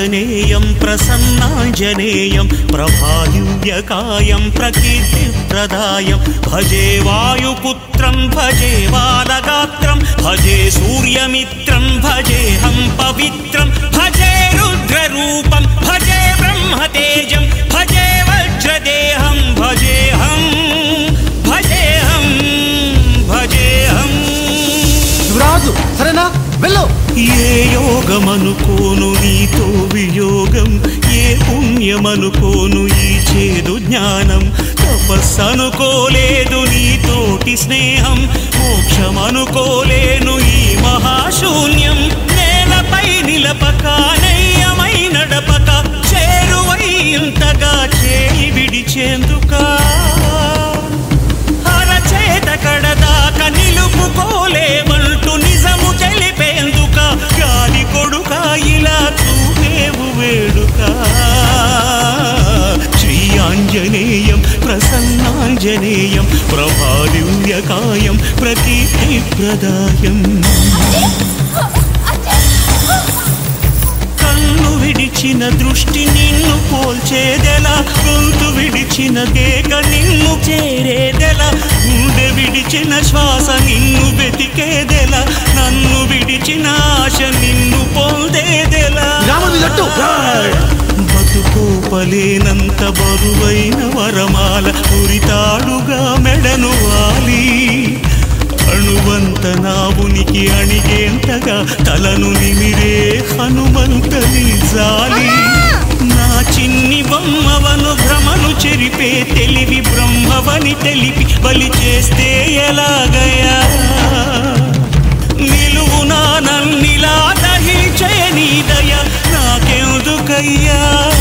శ్రీయాంజనేయం ప్రసన్నాంజనేయం ప్రభాయువ్యకాయం ప్రకీర్తిప్రదాయం భజే వాయుపుత్రం భజే బాలగాత్రం భజే సూర్యమిత్రం భజేహం పవిత్రం భజే రుద్రరూపం భజే బ్రహ్మతేజం భజే వజ్రదేహం భజేహం భజేహం భజేహం రాజు సరేనా వెళ్ళు ఏ యోగమనుకోను నీతో వియోగం ఏ పుణ్యమనుకోను ఈ చేదు జ్ఞానం తపస్సనుకోలేదు నీతోటి స్నేహం మోక్షమనుకోలేను ఈ మహాశూన్యం నేలపై నిలపక నయ్యమై నడపక చేరువై ఇంతగా చేయి విడిచేందుకా అరచేత కడదాక నిలుపుకోలేమంటూ నిజము తెలిపేందుక గాలి కొడుక ఇలా చూపేవు వేడుక శ్రీ ఆంజనేయం ప్రసన్నాంజనేయం ప్రభాదివ్యకాయం ప్రకీర్తి ప్రదాయం కన్ను విడిచిన దృష్టి నిన్ను పోల్చేదెలా గొంతు విడిచిన కేక నిన్ను చేరేదెలా గుండె విడిచిన శ్వాస నిన్ను వెతికేదెలా నన్ను విడిచిన ఆశ నిన్ను పొందేదెలా రాముని జట్టు. బతుకోపలేనంత బరువైన వరమాల ఉరితాడుగా మెడను వాలి అణువంత నా ఉనికి అణిగేంతగా తలను నిమిరే హనుమంతని జాలి నా చిన్ని బొమ్మవను భ్రమను చెరిపే తెలివి బ్రహ్మవని తెలిపి బలి చేస్తే ఎలాగయా నిలువునా నన్నిలా దహించే నీ దయ నాకెందుకయ్యా